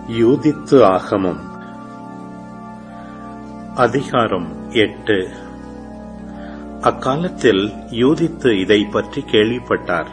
யூதித்து ஆகமம் அதிகாரம் எட்டு அக்காலத்தில் யூதித்து இதை பற்றி கேள்விப்பட்டார்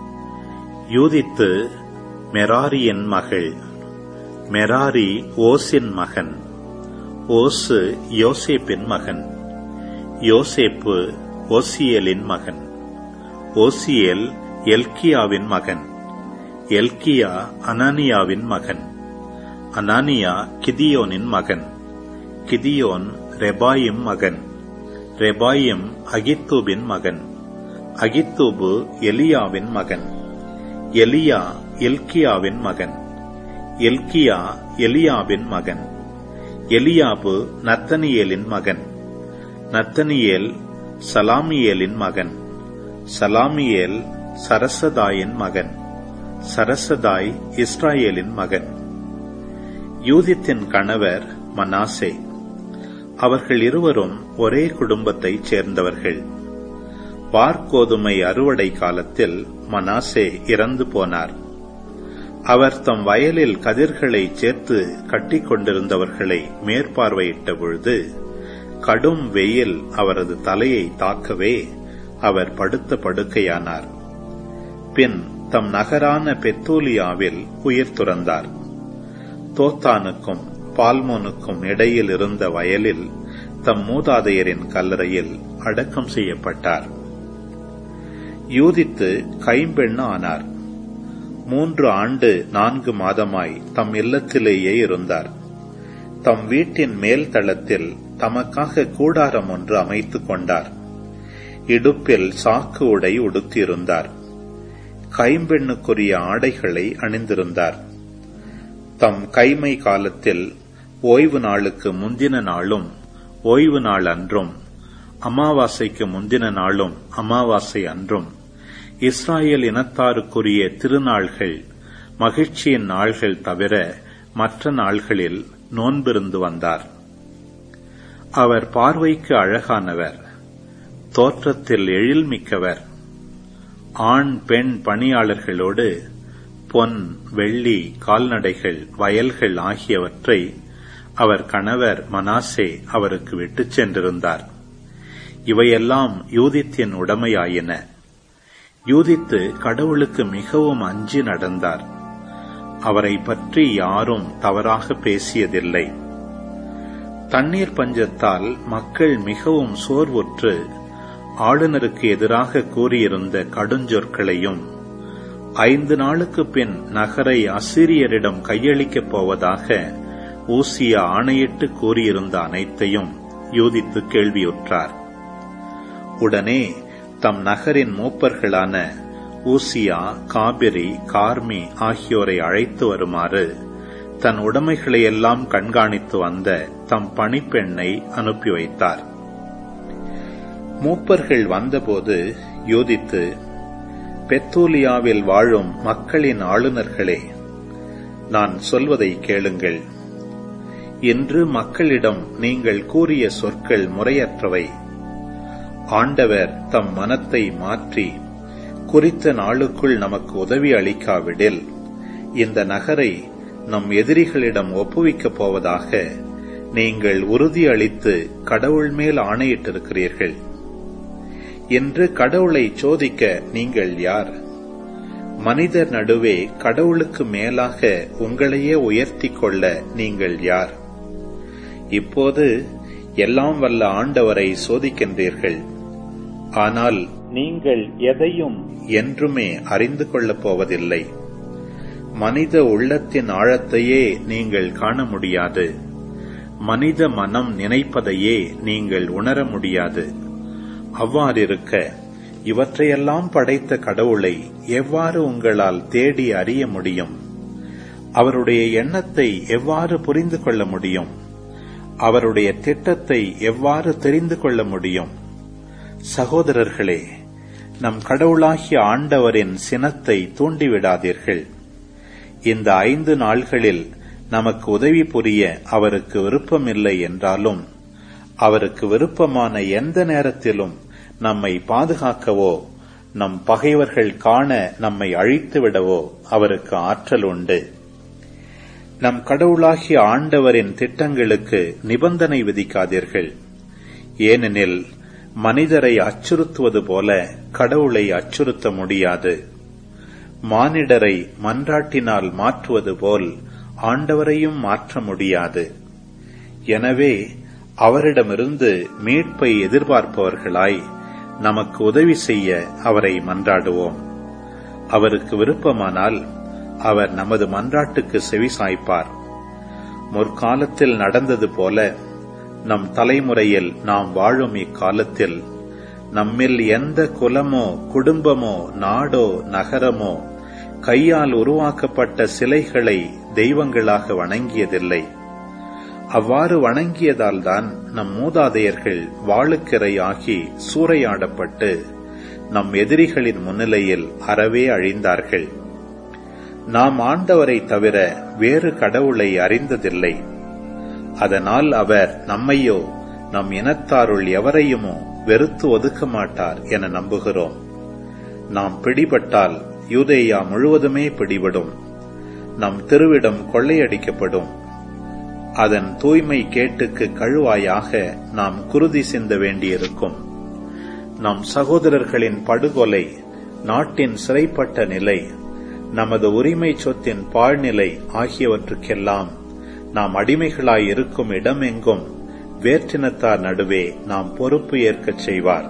யூதித்து மெராரியின் மகள் மெராரி ஓசின் மகன் ஓசு யோசேப்பின் மகன் யோசேப்பு ஓசியலின் மகன் ஓசியல் எல்கியாவின் மகன் எல்கியா அனானியாவின் மகன் அனானியா கிதியோனின் மகன் கிதியோன் ரெபாயிம் மகன் ரெபாயிம் அகித்தூபின் மகன் அகித்தூபு எலியாவின் மகன் எலியா எல்கியாவின் மகன் எல்கியா எலியாவின் மகன் எலியாபு நத்தனியேலின் மகன் நத்தனியேல் சலாமியேலின் மகன் சலாமியேல் சரசதாயின் மகன் சரசதாய் இஸ்ராயேலின் மகன் யூதித்தின் கணவர் மனாசே அவர்கள் இருவரும் ஒரே குடும்பத்தைச் சேர்ந்தவர்கள் வார்கோதுமை அறுவடை காலத்தில் மனாசே இறந்து போனார் அவர் தம் வயலில் கதிர்களை சேர்த்து கட்டிக் கொண்டிருந்தவர்களை மேற்பார்வையிட்ட பொழுது கடும் வெயில் அவரது தலையை தாக்கவே அவர் படுத்த படுக்கையானார் பின் தம் நகரான பெத்தூலியாவில் உயிர் துறந்தார் தோத்தானுக்கும் பால்மோனுக்கும் இடையில் இருந்த வயலில் தம் மூதாதையரின் கல்லறையில் அடக்கம் செய்யப்பட்டார் யூதித்து கைம்பெண் ஆனார் மூன்று ஆண்டு நான்கு மாதமாய் தம் இல்லத்திலேயே இருந்தார் தம் வீட்டின் மேல் தளத்தில் தமக்காக கூடாரம் ஒன்று அமைத்துக் கொண்டார் இடுப்பில் சாக்கு உடை உடுத்தியிருந்தார் கைம்பெண்ணுக்குரிய ஆடைகளை அணிந்திருந்தார் தம் கைமை காலத்தில் ஓய்வு நாளுக்கு முந்தின நாளும் ஓய்வு நாள் அன்றும் அமாவாசைக்கு முந்தின நாளும் அமாவாசை அன்றும் இஸ்ராயல் இனத்தாருக்குரிய திருநாள்கள் மகிழ்ச்சியின் நாள்கள் தவிர மற்ற நாள்களில் நோன்பிருந்து வந்தார் அவர் பார்வைக்கு அழகானவர் தோற்றத்தில் எழில்மிக்கவர் ஆண் பெண் பணியாளர்களோடு பொன் வெள்ளி கால்நடைகள் வயல்கள் ஆகியவற்றை அவர் கணவர் மனாசே அவருக்கு விட்டுச் சென்றிருந்தார் இவையெல்லாம் யூதித்தின் உடமையாயின யூதித்து கடவுளுக்கு மிகவும் அஞ்சி நடந்தார் அவரை பற்றி யாரும் தவறாக பேசியதில்லை தண்ணீர் பஞ்சத்தால் மக்கள் மிகவும் சோர்வுற்று ஆளுநருக்கு எதிராக கூறியிருந்த கடுஞ்சொற்களையும் ஐந்து நாளுக்கு பின் நகரை அசிரியரிடம் கையளிக்கப் போவதாக ஊசியா ஆணையிட்டு கூறியிருந்த அனைத்தையும் யூதித்து கேள்வியுற்றார் உடனே தம் நகரின் மூப்பர்களான ஊசியா காபிரி கார்மி ஆகியோரை அழைத்து வருமாறு தன் உடைமைகளையெல்லாம் கண்காணித்து வந்த தம் பணிப்பெண்ணை அனுப்பி வைத்தார் மூப்பர்கள் வந்தபோது யோதித்து பெத்தூலியாவில் வாழும் மக்களின் ஆளுநர்களே நான் சொல்வதை கேளுங்கள் இன்று மக்களிடம் நீங்கள் கூறிய சொற்கள் முறையற்றவை ஆண்டவர் தம் மனத்தை மாற்றி குறித்த நாளுக்குள் நமக்கு உதவி அளிக்காவிடில் இந்த நகரை நம் எதிரிகளிடம் ஒப்புவிக்கப் போவதாக நீங்கள் உறுதி அளித்து கடவுள் மேல் ஆணையிட்டிருக்கிறீர்கள் என்று கடவுளை சோதிக்க நீங்கள் யார் மனிதர் நடுவே கடவுளுக்கு மேலாக உங்களையே உயர்த்திக் கொள்ள நீங்கள் யார் இப்போது எல்லாம் வல்ல ஆண்டவரை சோதிக்கின்றீர்கள் ஆனால் நீங்கள் எதையும் என்றுமே அறிந்து கொள்ளப் போவதில்லை மனித உள்ளத்தின் ஆழத்தையே நீங்கள் காண முடியாது மனித மனம் நினைப்பதையே நீங்கள் உணர முடியாது அவ்வாறிருக்க இவற்றையெல்லாம் படைத்த கடவுளை எவ்வாறு உங்களால் தேடி அறிய முடியும் அவருடைய எண்ணத்தை எவ்வாறு புரிந்து கொள்ள முடியும் அவருடைய திட்டத்தை எவ்வாறு தெரிந்து கொள்ள முடியும் சகோதரர்களே நம் கடவுளாகிய ஆண்டவரின் சினத்தை தூண்டிவிடாதீர்கள் இந்த ஐந்து நாள்களில் நமக்கு உதவி புரிய அவருக்கு விருப்பமில்லை என்றாலும் அவருக்கு விருப்பமான எந்த நேரத்திலும் நம்மை பாதுகாக்கவோ நம் பகைவர்கள் காண நம்மை அழித்துவிடவோ அவருக்கு ஆற்றல் உண்டு நம் கடவுளாகிய ஆண்டவரின் திட்டங்களுக்கு நிபந்தனை விதிக்காதீர்கள் ஏனெனில் மனிதரை அச்சுறுத்துவது போல கடவுளை அச்சுறுத்த முடியாது மானிடரை மன்றாட்டினால் மாற்றுவது போல் ஆண்டவரையும் மாற்ற முடியாது எனவே அவரிடமிருந்து மீட்பை எதிர்பார்ப்பவர்களாய் நமக்கு உதவி செய்ய அவரை மன்றாடுவோம் அவருக்கு விருப்பமானால் அவர் நமது மன்றாட்டுக்கு செவிசாய்ப்பார் முற்காலத்தில் நடந்தது போல நம் தலைமுறையில் நாம் வாழும் இக்காலத்தில் நம்மில் எந்த குலமோ குடும்பமோ நாடோ நகரமோ கையால் உருவாக்கப்பட்ட சிலைகளை தெய்வங்களாக வணங்கியதில்லை அவ்வாறு வணங்கியதால்தான் நம் மூதாதையர்கள் வாழுக்கிரையாகி சூறையாடப்பட்டு நம் எதிரிகளின் முன்னிலையில் அறவே அழிந்தார்கள் நாம் ஆண்டவரை தவிர வேறு கடவுளை அறிந்ததில்லை அதனால் அவர் நம்மையோ நம் இனத்தாருள் எவரையுமோ வெறுத்து ஒதுக்க மாட்டார் என நம்புகிறோம் நாம் பிடிபட்டால் யூதேயா முழுவதுமே பிடிபடும் நம் திருவிடம் கொள்ளையடிக்கப்படும் அதன் தூய்மை கேட்டுக்கு கழுவாயாக நாம் குருதி சிந்த வேண்டியிருக்கும் நம் சகோதரர்களின் படுகொலை நாட்டின் சிறைப்பட்ட நிலை நமது உரிமை சொத்தின் பாழ்நிலை ஆகியவற்றுக்கெல்லாம் நாம் அடிமைகளாய் இருக்கும் இடமெங்கும் வேற்றினத்தார் நடுவே நாம் பொறுப்பு ஏற்கச் செய்வார்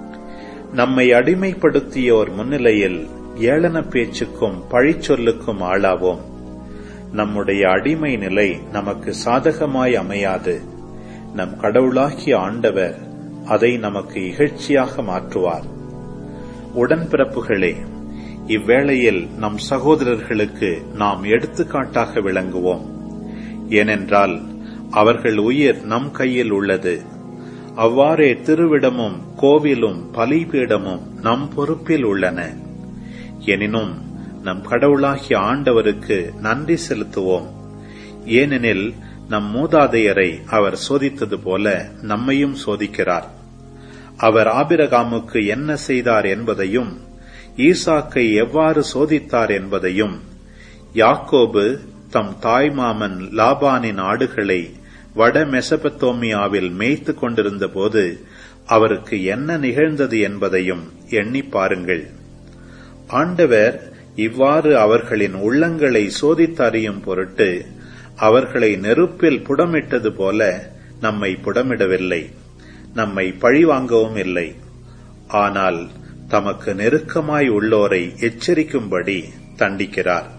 நம்மை அடிமைப்படுத்தியோர் முன்னிலையில் ஏளன பேச்சுக்கும் பழிச்சொல்லுக்கும் ஆளாவோம் நம்முடைய அடிமை நிலை நமக்கு சாதகமாய் அமையாது நம் கடவுளாகிய ஆண்டவர் அதை நமக்கு இகழ்ச்சியாக மாற்றுவார் உடன்பிறப்புகளே இவ்வேளையில் நம் சகோதரர்களுக்கு நாம் எடுத்துக்காட்டாக விளங்குவோம் ஏனென்றால் அவர்கள் உயிர் நம் கையில் உள்ளது அவ்வாறே திருவிடமும் கோவிலும் பலிபீடமும் நம் பொறுப்பில் உள்ளன எனினும் நம் கடவுளாகிய ஆண்டவருக்கு நன்றி செலுத்துவோம் ஏனெனில் நம் மூதாதையரை அவர் சோதித்தது போல நம்மையும் சோதிக்கிறார் அவர் ஆபிரகாமுக்கு என்ன செய்தார் என்பதையும் ஈசாக்கை எவ்வாறு சோதித்தார் என்பதையும் யாக்கோபு தம் தாய்மாமன் லாபானின் ஆடுகளை வட மெசபத்தோமியாவில் மேய்த்து கொண்டிருந்த போது அவருக்கு என்ன நிகழ்ந்தது என்பதையும் எண்ணி பாருங்கள் ஆண்டவர் இவ்வாறு அவர்களின் உள்ளங்களை சோதித்தறியும் பொருட்டு அவர்களை நெருப்பில் புடமிட்டது போல நம்மை புடமிடவில்லை நம்மை பழிவாங்கவும் இல்லை ஆனால் தமக்கு நெருக்கமாய் உள்ளோரை எச்சரிக்கும்படி தண்டிக்கிறார்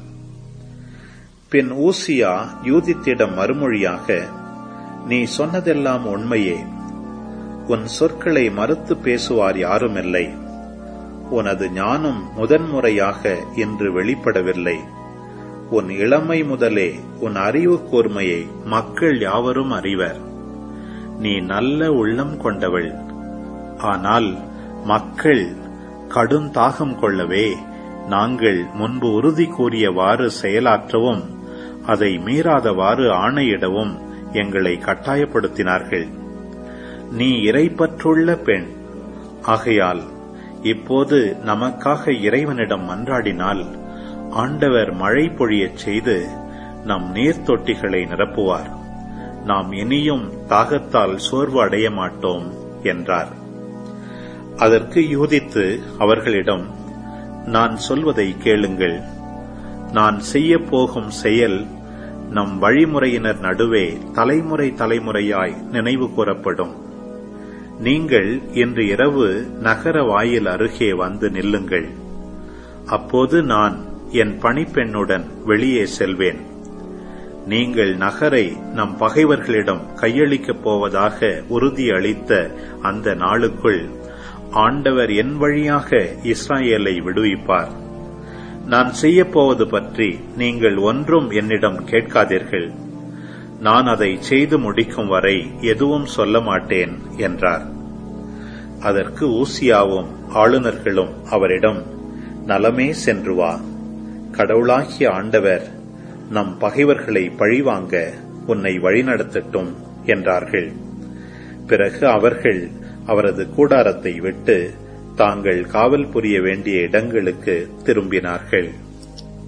பின் ஊசியா யூதித்திடம் மறுமொழியாக நீ சொன்னதெல்லாம் உண்மையே உன் சொற்களை மறுத்து பேசுவார் யாருமில்லை உனது ஞானம் முதன்முறையாக இன்று வெளிப்படவில்லை உன் இளமை முதலே உன் அறிவு கூர்மையை மக்கள் யாவரும் அறிவர் நீ நல்ல உள்ளம் கொண்டவள் ஆனால் மக்கள் கடுந்தாகம் கொள்ளவே நாங்கள் முன்பு உறுதி கூறியவாறு செயலாற்றவும் அதை மீறாதவாறு ஆணையிடவும் எங்களை கட்டாயப்படுத்தினார்கள் நீ இறைப்பற்றுள்ள பெண் ஆகையால் இப்போது நமக்காக இறைவனிடம் மன்றாடினால் ஆண்டவர் மழை பொழியச் செய்து நம் நீர் தொட்டிகளை நிரப்புவார் நாம் இனியும் தாகத்தால் சோர்வு அடைய மாட்டோம் என்றார் அதற்கு யூதித்து அவர்களிடம் நான் சொல்வதை கேளுங்கள் நான் செய்யப் போகும் செயல் நம் வழிமுறையினர் நடுவே தலைமுறை தலைமுறையாய் நினைவு கூறப்படும் நீங்கள் இன்று இரவு நகர வாயில் அருகே வந்து நில்லுங்கள் அப்போது நான் என் பணிப்பெண்ணுடன் வெளியே செல்வேன் நீங்கள் நகரை நம் பகைவர்களிடம் கையளிக்கப் போவதாக உறுதி அளித்த அந்த நாளுக்குள் ஆண்டவர் என் வழியாக இஸ்ராயேலை விடுவிப்பார் நான் செய்யப்போவது பற்றி நீங்கள் ஒன்றும் என்னிடம் கேட்காதீர்கள் நான் அதை செய்து முடிக்கும் வரை எதுவும் சொல்ல மாட்டேன் என்றார் அதற்கு ஊசியாவும் ஆளுநர்களும் அவரிடம் நலமே சென்று வா கடவுளாகிய ஆண்டவர் நம் பகைவர்களை பழிவாங்க உன்னை வழிநடத்தட்டும் என்றார்கள் பிறகு அவர்கள் அவரது கூடாரத்தை விட்டு தாங்கள் காவல் புரிய வேண்டிய இடங்களுக்கு திரும்பினார்கள்